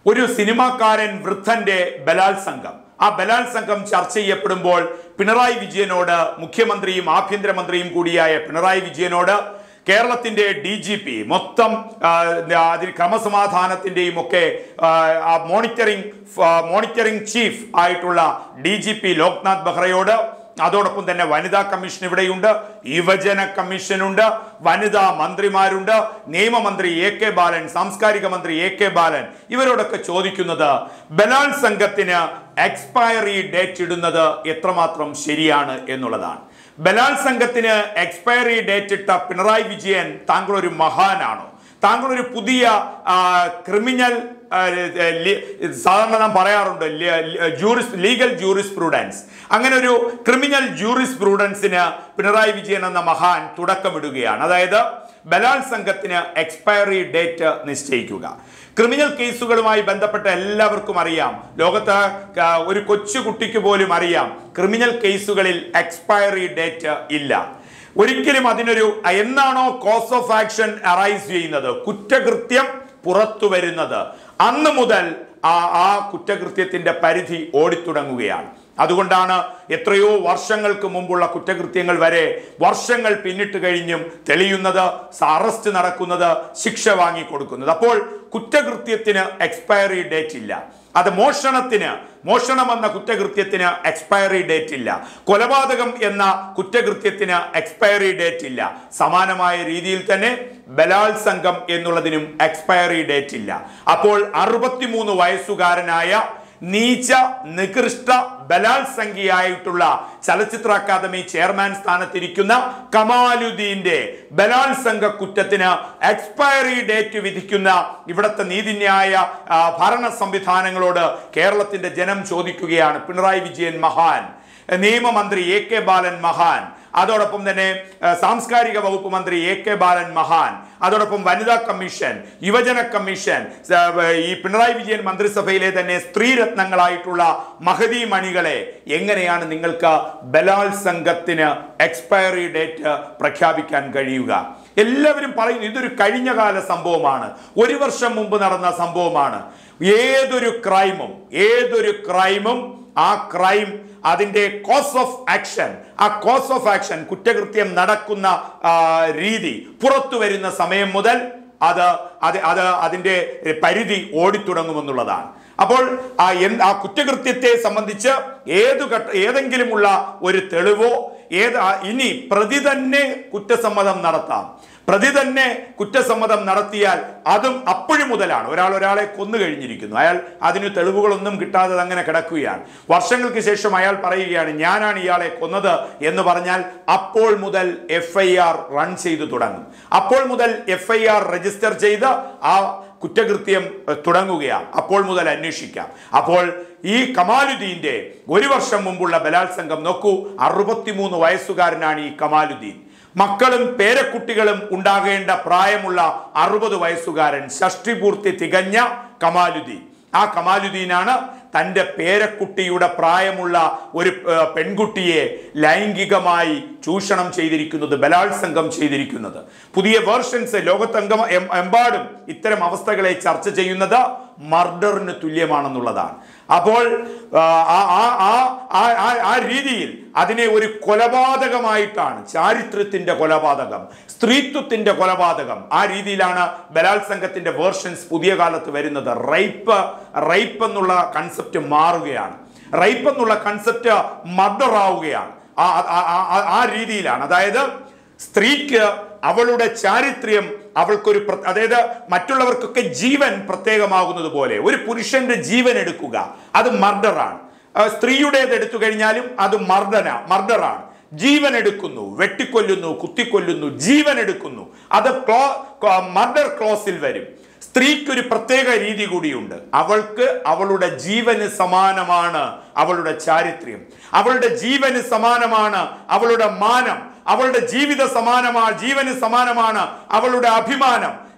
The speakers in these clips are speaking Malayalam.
ഒരു സിനിമാക്കാരൻ വൃദ്ധന്റെ ബലാത്സംഗം ആ ബലാത്സംഗം ചർച്ച ചെയ്യപ്പെടുമ്പോൾ പിണറായി വിജയനോട് മുഖ്യമന്ത്രിയും ആഭ്യന്തരമന്ത്രിയും കൂടിയായ പിണറായി വിജയനോട് കേരളത്തിന്റെ ഡി ജി പി മൊത്തം ആ, അതിൽ ക്രമസമാധാനത്തിന്റെയും ഒക്കെ ആ, മോണിറ്ററിംഗ് മോണിറ്ററിംഗ് ചീഫ് ആയിട്ടുള്ള ഡി ജി പി ലോക്നാഥ് ബെഹ്റയോട് അതോടൊപ്പം തന്നെ വനിതാ കമ്മീഷൻ ഇവിടെയുണ്ട് യുവജന കമ്മീഷനുണ്ട് വനിതാ മന്ത്രിമാരുണ്ട് നിയമമന്ത്രി എ കെ ബാലൻ സാംസ്കാരിക മന്ത്രി എ കെ ബാലൻ ഇവരോടൊക്കെ ചോദിക്കുന്നത് ബലാത്സംഗത്തിന് എക്സ്പയറി ഡേറ്റ് ഇടുന്നത് എത്രമാത്രം ശരിയാണ് എന്നുള്ളതാണ് ബലാത്സംഗത്തിന് എക്സ്പയറി ഡേറ്റ് ഇട്ട പിണറായി വിജയൻ താങ്കൾ ഒരു മഹാനാണോ താങ്കൾ ഒരു പുതിയ ആ, ക്രിമിനൽ ആ, ലി- സാധാരണ നാം പറയാറുണ്ട് ജൂറിസ് ലീഗൽ ജൂറിസ് പ്രൂഡൻസ് അങ്ങനെ ഒരു ക്രിമിനൽ ജൂറിസ് പ്രൂഡൻസിന് പിണറായി വിജയൻ എന്ന മഹാൻ തുടക്കമിടുകയാണ് അതായത് ബലാത്സംഗത്തിന് എക്സ്പയറി ഡേറ്റ് നിശ്ചയിക്കുക ക്രിമിനൽ കേസുകളുമായി ബന്ധപ്പെട്ട എല്ലാവർക്കും അറിയാം ലോകത്ത് ആ, ഒരു കൊച്ചു കുട്ടിക്ക് പോലും അറിയാം ക്രിമിനൽ കേസുകളിൽ എക്സ്പയറി ഡേറ്റ് ഇല്ല ഒരിക്കലും അതിനൊരു എന്നാണോ കോസ് ഓഫ് ആക്ഷൻ അറൈസ് ചെയ്യുന്നത് കുറ്റകൃത്യം പുറത്തു വരുന്നത് അന്ന് മുതൽ ആ ആ കുറ്റകൃത്യത്തിന്റെ പരിധി ഓടിത്തുടങ്ങുകയാണ് അതുകൊണ്ടാണ് എത്രയോ വർഷങ്ങൾക്ക് മുമ്പുള്ള കുറ്റകൃത്യങ്ങൾ വരെ വർഷങ്ങൾ പിന്നിട്ട് കഴിഞ്ഞും തെളിയുന്നത് അറസ്റ്റ് നടക്കുന്നത് ശിക്ഷ വാങ്ങിക്കൊടുക്കുന്നത് അപ്പോൾ കുറ്റകൃത്യത്തിന് എക്സ്പയറി ഡേറ്റ് ഇല്ല അത് മോഷണത്തിന് മോഷണം എന്ന കുറ്റകൃത്യത്തിന് എക്സ്പയറി ഡേറ്റ് ഇല്ല കൊലപാതകം എന്ന കുറ്റകൃത്യത്തിന് എക്സ്പയറി ഡേറ്റ് ഇല്ല സമാനമായ രീതിയിൽ തന്നെ ബലാത്സംഗം എന്നുള്ളതിനും എക്സ്പയറി ഡേറ്റ് ഇല്ല അപ്പോൾ അറുപത്തിമൂന്ന് വയസ്സുകാരനായ നീച്ച നികൃഷ്ട ബലാത്സംഖ്യയായിട്ടുള്ള ചലച്ചിത്ര അക്കാദമി ചെയർമാൻ സ്ഥാനത്തിരിക്കുന്ന കമാലുദ്ദീന്റെ ബലാത്സംഗ കുറ്റത്തിന് എക്സ്പയറി ഡേറ്റ് വിധിക്കുന്ന ഇവിടുത്തെ നീതിന്യായ ആ, ഭരണ സംവിധാനങ്ങളോട് കേരളത്തിന്റെ ജനം ചോദിക്കുകയാണ് പിണറായി വിജയൻ മഹാൻ നിയമമന്ത്രി എ കെ ബാലൻ മഹാൻ അതോടൊപ്പം തന്നെ ആ, സാംസ്കാരിക വകുപ്പ് മന്ത്രി എ കെ ബാലൻ മഹാൻ അതോടൊപ്പം വനിതാ കമ്മീഷൻ യുവജന കമ്മീഷൻ ആ, ഈ പിണറായി വിജയൻ മന്ത്രിസഭയിലെ തന്നെ സ്ത്രീരത്നങ്ങളായിട്ടുള്ള മഹതി മണികളെ എങ്ങനെയാണ് നിങ്ങൾക്ക് ബലാത്സംഗത്തിന് എക്സ്പയറി ഡേറ്റ് പ്രഖ്യാപിക്കാൻ കഴിയുക എല്ലാവരും പറയുന്നു ഇതൊരു കഴിഞ്ഞകാല സംഭവമാണ് ഒരു വർഷം മുമ്പ് നടന്ന സംഭവമാണ് ഏതൊരു ക്രൈമും ഏതൊരു ക്രൈമും ആ ക്രൈം അതിന്റെ കോസ് ഓഫ് ആക്ഷൻ ആ കോസ് ഓഫ് ആക്ഷൻ കുറ്റകൃത്യം നടക്കുന്ന ആ, രീതി പുറത്തു വരുന്ന സമയം മുതൽ അത് അത് അത് അതിന്റെ പരിധി ഓടിത്തുടങ്ങുമെന്നുള്ളതാണ് അപ്പോൾ ആ എന്ത് ആ കുറ്റകൃത്യത്തെ സംബന്ധിച്ച് ഏതു ഘട്ട ഏതെങ്കിലുമുള്ള ഒരു തെളിവോ ഏത് ആ- ഇനി പ്രതി തന്നെ കുറ്റസമ്മതം നടത്താം പ്രതി തന്നെ കുറ്റസമ്മതം നടത്തിയാൽ അതും അപ്പോഴും മുതലാണ് ഒരാൾ ഒരാളെ കൊന്നു കഴിഞ്ഞിരിക്കുന്നു അയാൾ അതിന് തെളിവുകളൊന്നും കിട്ടാതെ അങ്ങനെ കിടക്കുകയാണ് വർഷങ്ങൾക്ക് ശേഷം അയാൾ പറയുകയാണ് ഞാനാണ് ഇയാളെ കൊന്നത് എന്ന് പറഞ്ഞാൽ അപ്പോൾ മുതൽ എഫ് ഐ ആർ റൺ ചെയ്തു തുടങ്ങും അപ്പോൾ മുതൽ എഫ് ഐ ആർ രജിസ്റ്റർ ചെയ്ത് ആ കുറ്റകൃത്യം എഹ്, തുടങ്ങുകയാണ് അപ്പോൾ മുതൽ അന്വേഷിക്കാം അപ്പോൾ ഈ കമാലുദ്ദീന്റെ ഒരു വർഷം മുമ്പുള്ള ബലാത്സംഗം നോക്കൂ അറുപത്തിമൂന്ന് വയസ്സുകാരനാണ് ഈ കമാലുദ്ദീൻ മക്കളും പേരക്കുട്ടികളും ഉണ്ടാകേണ്ട പ്രായമുള്ള അറുപത് വയസ്സുകാരൻ ഷഷ്ടിപൂർത്തി തികഞ്ഞ കമാലുദ്ദീൻ ആ കമാലുദ്ദീനാണ് തൻ്റെ പേരക്കുട്ടിയുടെ പ്രായമുള്ള ഒരു ഏർ, പെൺകുട്ടിയെ ലൈംഗികമായി ചൂഷണം ചെയ്തിരിക്കുന്നത് ബലാത്സംഗം ചെയ്തിരിക്കുന്നത് പുതിയ വേർഷൻസ് ലോകത്തെങ്കം എം- എമ്പാടും ഇത്തരം അവസ്ഥകളെ ചർച്ച ചെയ്യുന്നത് മർഡറിന് തുല്യമാണെന്നുള്ളതാണ് അപ്പോൾ ആ, ആ ആ- ആ- ആ- ആ- ആ രീതിയിൽ അതിനെ ഒരു കൊലപാതകമായിട്ടാണ് ചാരിത്രത്തിന്റെ കൊലപാതകം സ്ത്രീത്വത്തിന്റെ കൊലപാതകം ആ രീതിയിലാണ് ബലാത്സംഗത്തിന്റെ വേർഷൻസ് പുതിയ കാലത്ത് വരുന്നത് റൈപ്പ് റൈപ്പ് എന്നുള്ള കൺസെപ്റ്റ് മാറുകയാണ് റൈപ്പ് എന്നുള്ള കൺസെപ്റ്റ് മർഡർ ആവുകയാണ് ആ ആ- ആ- ആ- ആ രീതിയിലാണ് അതായത് സ്ത്രീക്ക് അവളുടെ ചാരിത്ര്യം അവൾക്കൊരു പ്ര- അതായത് മറ്റുള്ളവർക്കൊക്കെ ജീവൻ പ്രത്യേകമാകുന്നത് പോലെ ഒരു പുരുഷന്റെ ജീവൻ എടുക്കുക അത് മർഡറാണ് സ്ത്രീയുടേത് എടുത്തു കഴിഞ്ഞാലും അത് മർഡന മർഡറാണ് ജീവൻ എടുക്കുന്നു വെട്ടിക്കൊല്ലുന്നു കുത്തിക്കൊല്ലുന്നു ജീവൻ എടുക്കുന്നു അത് ക്ലോ മർഡർ ക്ലോസിൽ വരും സ്ത്രീക്ക് ഒരു പ്രത്യേക രീതി കൂടിയുണ്ട് അവൾക്ക് അവളുടെ ജീവന് സമാനമാണ് അവളുടെ ചാരിത്ര്യം അവളുടെ ജീവന് സമാനമാണ് അവളുടെ മാനം അവളുടെ ജീവിത സമാനമാണ് ജീവന് സമാനമാണ് അവളുടെ അഭിമാനം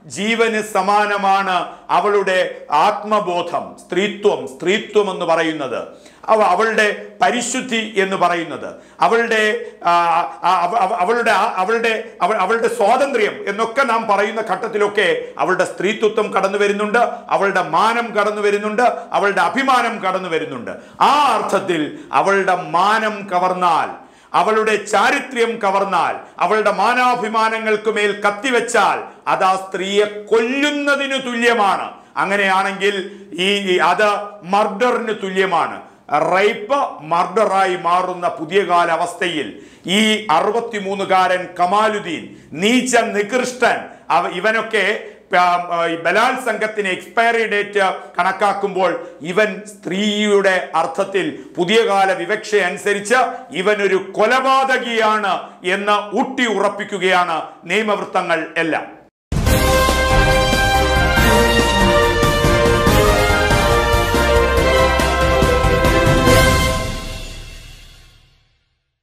ജീവന് സമാനമാണ് അവളുടെ ആത്മബോധം സ്ത്രീത്വം സ്ത്രീത്വം എന്ന് പറയുന്നത് അവ അവളുടെ പരിശുദ്ധി എന്ന് പറയുന്നത് അവളുടെ ആ, ആ, അവ- അവ- അവളുടെ ആ- അവളുടെ അവ- അവളുടെ സ്വാതന്ത്ര്യം എന്നൊക്കെ നാം പറയുന്ന ഘട്ടത്തിലൊക്കെ അവളുടെ സ്ത്രീത്വം കടന്നു വരുന്നുണ്ട് അവളുടെ മാനം കടന്നു വരുന്നുണ്ട് അവളുടെ അഭിമാനം കടന്നു വരുന്നുണ്ട് ആ അർത്ഥത്തിൽ അവളുടെ മാനം കവർന്നാൽ അവളുടെ ചാരിത്ര്യം കവർന്നാൽ അവളുടെ മാനാഭിമാനങ്ങൾക്ക് മേൽ കത്തിവെച്ചാൽ അത് ആ സ്ത്രീയെ കൊല്ലുന്നതിന് തുല്യമാണ് അങ്ങനെയാണെങ്കിൽ ഈ ഈ അത് മർഡറിന് തുല്യമാണ് റേപ്പ് മർഡറായി മാറുന്ന പുതിയ കാല അവസ്ഥയിൽ ഈ അറുപത്തിമൂന്നുകാരൻ കമാലുദ്ദീൻ നീച്ച നികൃഷ്ടൻ അവ ഇവനൊക്കെ പ- ആ, ഈ ബലാത്സംഗത്തിന് എക്സ്പയറി ഡേറ്റ് കണക്കാക്കുമ്പോൾ ഇവൻ സ്ത്രീയുടെ അർത്ഥത്തിൽ പുതിയ കാല വിവക്ഷ അനുസരിച്ച് ഇവൻ ഒരു കൊലപാതകിയാണ് എന്ന് ഊട്ടി ഉറപ്പിക്കുകയാണ് നിയമവൃത്തങ്ങൾ എല്ലാം